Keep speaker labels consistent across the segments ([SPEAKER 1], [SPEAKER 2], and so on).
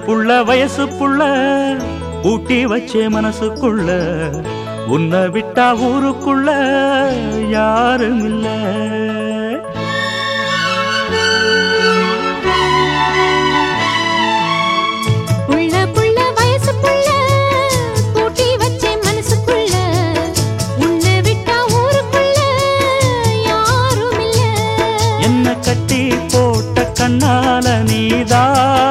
[SPEAKER 1] புள்ள வயசு புள்ள ஊட்டி வச்சே மனசுக்குள்ள உன்னை விட்டா ஊருக்குள்ள யாரும் இல்ல
[SPEAKER 2] புள்ள புள்ள வயசு புள்ள பூட்டி வச்சேன் மனசுக்குள்ள உன்னை விட்டா ஊருக்குள்ள யாரும் இல்ல
[SPEAKER 1] என்ன கட்டி போட்ட கண்ணால நீதா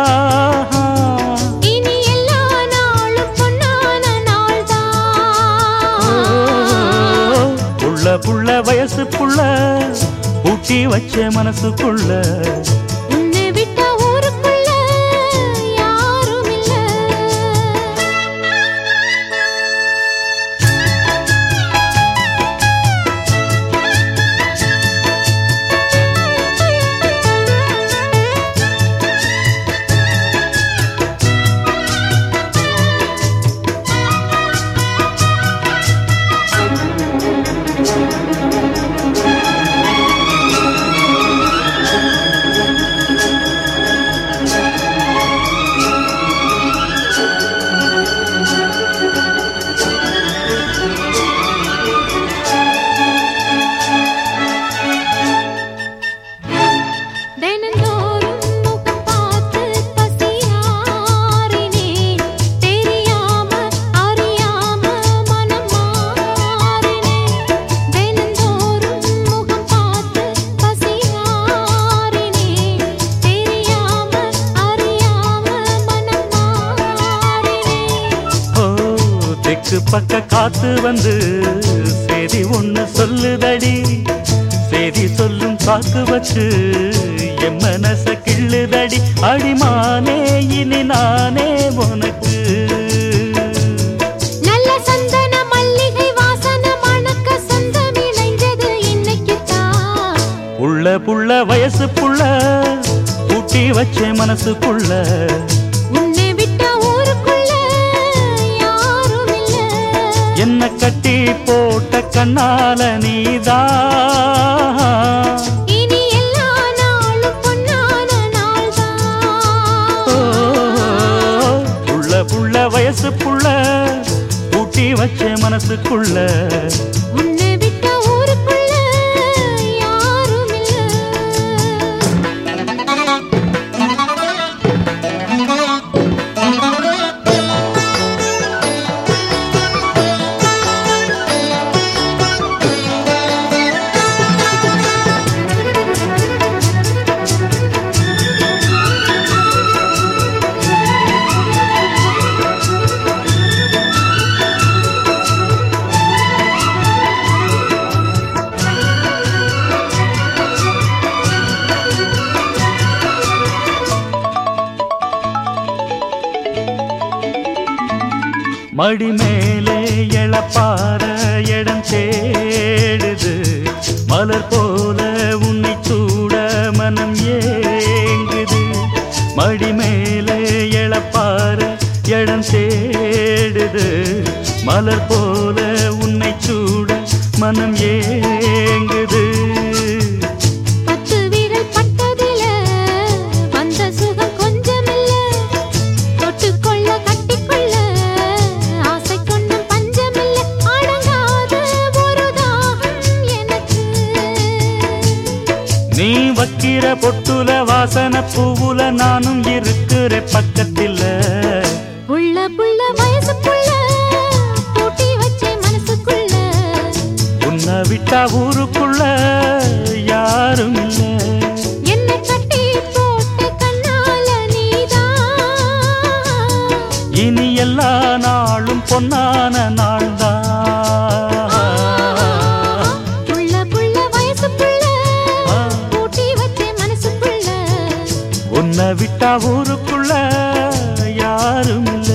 [SPEAKER 2] இனி எல்லா நாளும் பொன்னான நாள்தான்
[SPEAKER 1] புள்ள புள்ள வயசு புள்ள ஊட்டி வச்ச மனசுக்குள்ள
[SPEAKER 2] உன்னை விட்டா ஊருக்குள்ள யாரும் இல்ல தினந்தோறும் முகம் பார்த்து பசியாறினேன் தெரியாம அறியாம மனம் மாறினேன் தினந்தோறும் முகம் பார்த்து பசியாறினேன் தெரியாம அறியாம மனம் மாறினேன்
[SPEAKER 1] ஓ தெக்கு பக்க காத்து வந்து செய்தி ஒண்ணு சொல்லுதடி செய்தி சொல்லும் சாக்கு வச்சு என் மனச கிள்ளுதடி அடிமானே இனி நானே உனக்கு
[SPEAKER 2] நல்ல சந்தன மல்லிகை வாசன மணக்க சொந்தம் இணைஞ்சது இன்னைக்குத்தான்
[SPEAKER 1] புள்ள புள்ள வயசு புள்ள ஊட்டி வச்ச மனசுக்குள்ள
[SPEAKER 2] உன்னை விட்ட ஊருக்குள்ள யாரும் இல்ல
[SPEAKER 1] என்ன கட்டி போட்ட கண்ணால நீதா
[SPEAKER 2] இனி எல்லா நாளும் பொன்னான
[SPEAKER 1] ஓ,
[SPEAKER 2] நாள்தான்
[SPEAKER 1] புள்ள புள்ள வயசு புள்ள ஊட்டி வச்ச மனசுக்குள்ள
[SPEAKER 2] உன்னை விட்ட ஊருக்குள்ள யாரும் இல்ல
[SPEAKER 1] மடி மேலே எழப்பார இடம் தேடுது மலர் போல உன்னை சூட மனம் ஏங்குது மடி மேலே எழப்பார இடம் தேடுது மலர் போல உன்னை சூட மனம் ஏங்குது
[SPEAKER 2] பத்து விரல் பட்டதில வந்த சுகம் கொஞ்சமில்ல தொட்டுக்கொள்ள கட்டிக்கொள்ள ஆசை கொண்ட பஞ்சமில்ல அடங்காத ஒரு தாகம் எனக்கு
[SPEAKER 1] நீ வக்கிற பொட்டுல வாசன பூவுல நானும் இருக்கிற பக்கத்தில்
[SPEAKER 2] புள்ள புள்ள வயசு புள்ள பூட்டி வச்சே மனசுக்குள்ள
[SPEAKER 1] உன்னை விட்டா ஊருக்குள்ள யாரும் இல்ல
[SPEAKER 2] என்ன கட்டி போட்ட கண்ணால நீதான்
[SPEAKER 1] இனி எல்லா நாளும் பொன்னான நாள்தான்
[SPEAKER 2] புள்ள புள்ள வயசு புள்ள பூட்டி வச்சே மனசுக்குள்ள
[SPEAKER 1] உன்னை விட்டா ஊருக்குள்ள யாரும் இல்ல